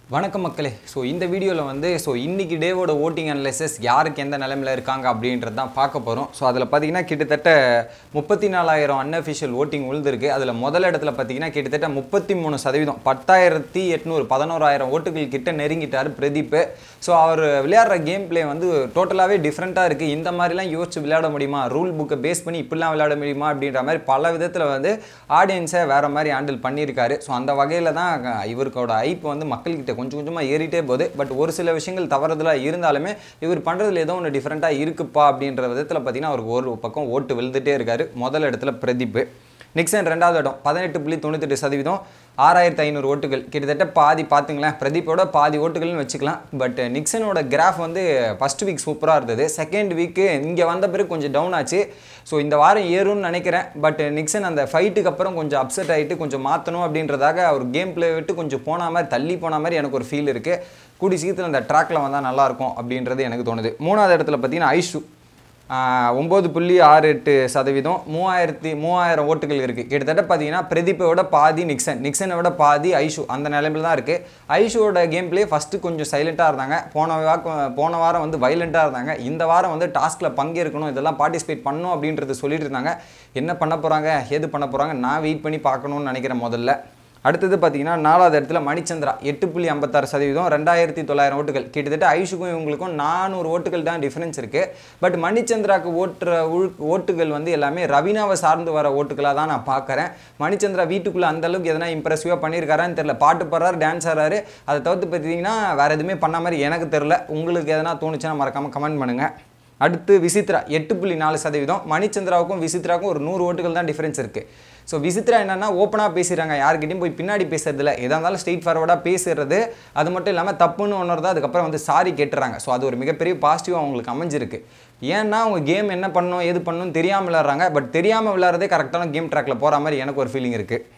வணக்கம் மக்களே ஸோ இந்த வீடியோவில் வந்து ஸோ இன்னைக்கு டேவோட ஓட்டிங் அனலைசஸ் யாருக்கு எந்த நிலைமையில் இருக்காங்க அப்படின்றது தான் பார்க்க போகிறோம் ஸோ அதில் பார்த்தீங்கன்னா கிட்டத்தட்ட முப்பத்தி நாலாயிரம் அன்அஃபிஷியல் ஓட்டிங் உழுந்திருக்கு அதில் முதல் இடத்துல பார்த்தீங்கன்னா கிட்டத்தட்ட முப்பத்தி மூணு சதவீதம் பத்தாயிரத்தி எட்நூறு பதினோராயிரம் ஓட்டுகள் கிட்ட நெருங்கிட்டார் பிரதீப் ஸோ அவர் விளையாடுற கேம் பிளே வந்து டோட்டலாகவே டிஃப்ரெண்ட்டாக இருக்குது இந்த மாதிரிலாம் யோசிச்சு விளையாட முடியுமா ரூல் புக்கை பேஸ் பண்ணி இப்படிலாம் விளையாட முடியுமா அப்படின்ற மாதிரி பல விதத்தில் வந்து ஆடியன்ஸை வேறு மாதிரி ஹேண்டில் பண்ணியிருக்காரு ஸோ அந்த வகையில் தான் இவருக்கோட ஐப்பு வந்து மக்கள்கிட்ட கொஞ்சம் கொஞ்சமாக ஏறிட்டே போகுது பட் ஒரு சில விஷயங்கள் தவறுதலாக இருந்தாலுமே இவர் பண்ணுறதுல ஏதோ ஒன்று டிஃப்ரெண்ட்டாக இருக்குப்பா அப்படின்ற விதத்தில் பார்த்தீங்கன்னா அவருக்கு ஒரு பக்கம் ஓட்டு விழுந்துட்டே இருக்காரு முதல் இடத்துல பிரதீப் நிக்சன் ரெண்டாவது இடம் பதினெட்டு புள்ளி தொண்ணூத்தெட்டு சதவீதம் ஆறாயிரத்து ஐநூறு ஓட்டுகள் கிட்டத்தட்ட பாதி பார்த்துங்களேன் பிரதீப்போட பாதி ஓட்டுகள்னு வச்சுக்கலாம் பட் நிக்சனோட கிராஃப் வந்து ஃபஸ்ட் வீக் சூப்பராக இருந்தது செகண்ட் வீக்கு இங்கே வந்த பிறகு கொஞ்சம் டவுன் ஆச்சு ஸோ இந்த வாரம் ஏறும்னு நினைக்கிறேன் பட் நிக்சன் அந்த ஃபைட்டுக்கு அப்புறம் கொஞ்சம் அப்செட் ஆகிட்டு கொஞ்சம் மாற்றணும் அப்படின்றதாக அவர் கேம் பிளே விட்டு கொஞ்சம் போன மாதிரி தள்ளி போன மாதிரி எனக்கு ஒரு ஃபீல் இருக்குது கூடி சீக்கிரத்தில் அந்த ட்ராக்ல வந்தால் நல்லாயிருக்கும் அப்படின்றது எனக்கு தோணுது மூணாவது இடத்துல பார்த்தீங்கன்னா ஐஷு ஒம்பது புள்ளி ஆறு எட்டு சதவீதம் மூவாயிரத்தி மூவாயிரம் ஓட்டுகள் இருக்குது கிட்டத்தட்ட பார்த்தீங்கன்னா பிரதீப்போட பாதி நிக்சன் நிக்சனை விட பாதி ஐஷு அந்த நிலைமையில் தான் இருக்குது ஐஷுவோட கேம் பிளே ஃபஸ்ட்டு கொஞ்சம் சைலண்ட்டாக இருந்தாங்க போன வாரம் போன வாரம் வந்து வைலண்ட்டாக இருந்தாங்க இந்த வாரம் வந்து டாஸ்கில் பங்கேற்கணும் இதெல்லாம் பார்ட்டிசிபேட் பண்ணணும் அப்படின்றது சொல்லிட்டு இருந்தாங்க என்ன பண்ண போகிறாங்க ஏது பண்ண போகிறாங்க நான் வெயிட் பண்ணி பார்க்கணுன்னு நினைக்கிறேன் முதல்ல அடுத்தது பார்த்தீங்கன்னா நாலாவது இடத்துல மணிச்சந்திரா எட்டு புள்ளி ஐம்பத்தாறு சதவீதம் ரெண்டாயிரத்தி தொள்ளாயிரம் ஓட்டுகள் கிட்டத்தட்ட ஐஷுக்கும் இவங்களுக்கும் நானூறு ஓட்டுகள் தான் டிஃப்ரென்ஸ் இருக்குது பட் மணிச்சந்திராக்கு ஓட்டுற உள் ஓட்டுகள் வந்து எல்லாமே ரவீனாவை சார்ந்து வர ஓட்டுகளாக தான் நான் பார்க்குறேன் மணிச்சந்திரா வீட்டுக்குள்ளே அந்த அளவுக்கு எதனா இம்ப்ரெசிவாக பண்ணியிருக்காரான்னு தெரில பாட்டு பாடுறாரு டான்ஸ் ஆடுறாரு அதை தவிர்த்து பார்த்தீங்கன்னா வேறு எதுவுமே பண்ண மாதிரி எனக்கு தெரில உங்களுக்கு எதனா தோணுச்சுன்னா மறக்காமல் கமெண்ட் பண்ணுங்கள் அடுத்து விசித்ரா எட்டு புள்ளி நாலு சதவீதம் மணிச்சந்திராவுக்கும் விசித்ராவுக்கும் ஒரு நூறு ஓட்டுகள் தான் டிஃப்ரென்ஸ் இருக்குது ஸோ விசித்ரா என்னன்னா ஓப்பனாக பேசுகிறாங்க யார்கிட்டையும் போய் பின்னாடி பேசுறதில்ல எதாக இருந்தாலும் ஸ்ட்ரெயிட் ஃபார்வர்டாக பேசுறது அது மட்டும் இல்லாமல் தப்புன்னு ஒன்று அதுக்கப்புறம் வந்து சாரி கேட்டுறாங்க ஸோ அது ஒரு மிகப்பெரிய பாசிட்டிவாக அவங்களுக்கு அமைஞ்சிருக்கு ஏன்னா அவங்க கேம் என்ன பண்ணணும் எது பண்ணணும் தெரியாமல் விளாட்றாங்க பட் தெரியாமல் விளாட்றதே கரெக்டான கேம் ட்ராக்கில் போகிற மாதிரி எனக்கு ஒரு ஃபீலிங் இருக்குது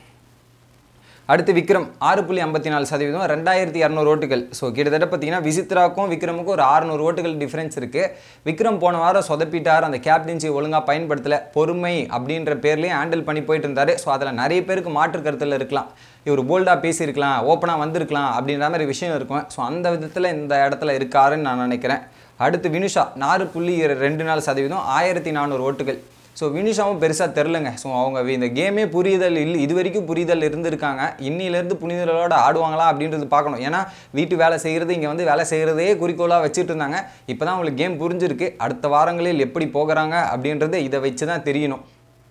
அடுத்து விக்ரம் ஆறு புள்ளி ஐம்பத்தி நாலு சதவீதம் ரெண்டாயிரத்தி இரநூறு ஓட்டுகள் ஸோ கிட்டத்தட்ட பார்த்தீங்கன்னா விசித்ராக்கும் விக்ரமுக்கும் ஒரு ஆறுநூறு ஓட்டுகள் டிஃப்ரென்ஸ் இருக்குது விக்ரம் போன வாரம் சொதப்பிட்டார் அந்த கேப்டன்சி ஒழுங்காக பயன்படுத்தலை பொறுமை அப்படின்ற பேர்லேயே ஹேண்டில் பண்ணி போயிட்டு இருந்தார் ஸோ அதில் நிறைய பேருக்கு மாற்று கருத்தில் இருக்கலாம் இவர் போல்டாக பேசியிருக்கலாம் ஓப்பனாக வந்திருக்கலாம் அப்படின்ற மாதிரி விஷயம் இருக்கும் ஸோ அந்த விதத்தில் இந்த இடத்துல இருக்காருன்னு நான் நினைக்கிறேன் அடுத்து வினுஷா நாலு புள்ளி ரெண்டு நாலு சதவீதம் ஆயிரத்தி நானூறு ஓட்டுகள் ஸோ வினிஷாவும் பெருசாக தெரிலங்க ஸோ அவங்க இந்த கேமே புரிதல் இல்லை இது வரைக்கும் புரிதல் இருந்திருக்காங்க இன்னிலேருந்து புனிதலோட ஆடுவாங்களா அப்படின்றது பார்க்கணும் ஏன்னா வீட்டு வேலை செய்கிறது இங்கே வந்து வேலை செய்கிறதே குறிக்கோளாக வச்சுட்டு இருந்தாங்க இப்போ தான் அவங்களுக்கு கேம் புரிஞ்சிருக்கு அடுத்த வாரங்களில் எப்படி போகிறாங்க அப்படின்றது இதை வச்சு தான் தெரியணும்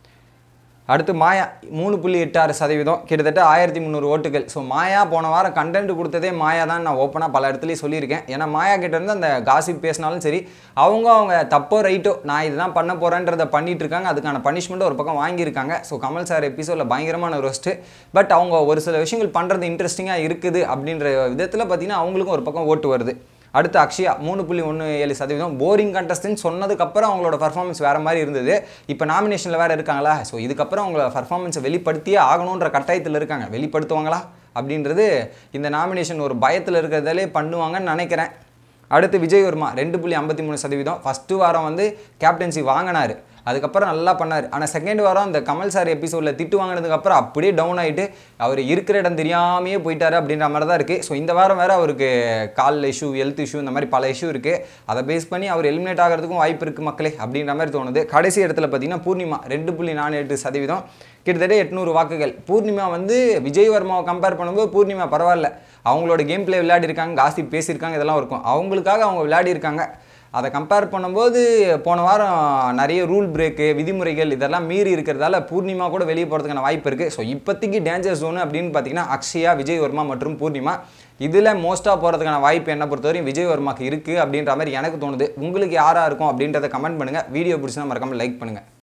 அடுத்து மாயா மூணு புள்ளி எட்டு ஆறு சதவீதம் கிட்டத்தட்ட ஆயிரத்தி முந்நூறு ஓட்டுகள் ஸோ மாயா போன வாரம் கண்டென்ட் கொடுத்ததே மாயா தான் நான் ஓப்பனாக பல இடத்துலையும் சொல்லியிருக்கேன் ஏன்னா மாயா கிட்ட இருந்து அந்த காசிப் பேசினாலும் சரி அவங்க அவங்க தப்போ ரைட்டோ நான் இதுதான் பண்ண போகிறேன்றதை பண்ணிட்டு இருக்காங்க அதுக்கான பனிஷ்மெண்ட்டை ஒரு பக்கம் வாங்கியிருக்காங்க ஸோ கமல் சார் எபிசோடில் பயங்கரமான ரோஸ்ட்டு பட் அவங்க ஒரு சில விஷயங்கள் பண்ணுறது இன்ட்ரெஸ்டிங்காக இருக்குது அப்படின்ற விதத்தில் பார்த்தீங்கன்னா அவங்களுக்கும் ஒரு பக்கம் ஓட்டு வருது அடுத்து அக்ஷயா மூணு புள்ளி ஒன்று ஏழு சதவீதம் போரிங் கண்டஸ்ட்னு சொன்னதுக்கப்புறம் அவங்களோட பர்ஃபார்மன்ஸ் வேறு மாதிரி இருந்தது இப்போ நாமினேஷனில் வேறு இருக்காங்களா ஸோ இதுக்கப்புறம் அவங்கள பர்ஃபார்மன்ஸை வெளிப்படுத்தியே ஆகணுன்ற கட்டாயத்தில் இருக்காங்க வெளிப்படுத்துவாங்களா அப்படின்றது இந்த நாமினேஷன் ஒரு பயத்தில் இருக்கிறதாலே பண்ணுவாங்கன்னு நினைக்கிறேன் அடுத்து விஜய் வர்மா ரெண்டு புள்ளி ஐம்பத்தி மூணு சதவீதம் ஃபஸ்ட்டு வாரம் வந்து கேப்டன்சி வாங்கினார் அதுக்கப்புறம் நல்லா பண்ணார் ஆனால் செகண்ட் வாரம் அந்த கமல் சார் எபிசோடில் திட்டு வாங்கினதுக்கப்புறம் அப்படியே டவுன் ஆகிட்டு அவர் இருக்கிற இடம் தெரியாமையே போயிட்டாரு அப்படின்ற மாதிரி தான் இருக்குது ஸோ இந்த வாரம் வேறு அவருக்கு கால் இஷ்யூ ஹெல்த் இஷ்யூ இந்த மாதிரி பல இஷ்யூ இருக்குது அதை பேஸ் பண்ணி அவர் எலிமினேட் ஆகிறதுக்கும் வாய்ப்பு இருக்குது மக்களே அப்படின்ற மாதிரி தோணுது கடைசி இடத்துல பார்த்தீங்கன்னா பூர்ணிமா ரெண்டு புள்ளி நாலு எட்டு சதவீதம் கிட்டத்தட்ட எட்நூறு வாக்குகள் பூர்ணிமா வந்து விஜய் வர்மாவை கம்பேர் பண்ணும்போது பூர்ணிமா பரவாயில்ல அவங்களோட கேம் பிளே விளையாடிருக்காங்க காசி பேசியிருக்காங்க இதெல்லாம் இருக்கும் அவங்களுக்காக அவங்க விளையாடிருக்காங்க அதை கம்பேர் பண்ணும்போது போன வாரம் நிறைய ரூல் பிரேக்கு விதிமுறைகள் இதெல்லாம் மீறி இருக்கிறதால பூர்ணிமா கூட வெளியே போகிறதுக்கான வாய்ப்பு இருக்குது ஸோ இப்போதைக்கு டேஞ்சர் ஜோனு அப்படின்னு பார்த்தீங்கன்னா அக்ஷயா விஜய் வர்மா மற்றும் பூர்ணிமா இதில் மோஸ்ட்டாக போகிறதுக்கான வாய்ப்பு என்ன பொறுத்தவரையும் விஜய் வர்மாக்கு இருக்குது அப்படின்ற மாதிரி எனக்கு தோணுது உங்களுக்கு யாராக இருக்கும் அப்படின்றத கமெண்ட் பண்ணுங்கள் வீடியோ பிடிச்சினா மறக்காமல் லைக் பண்ணுங்கள்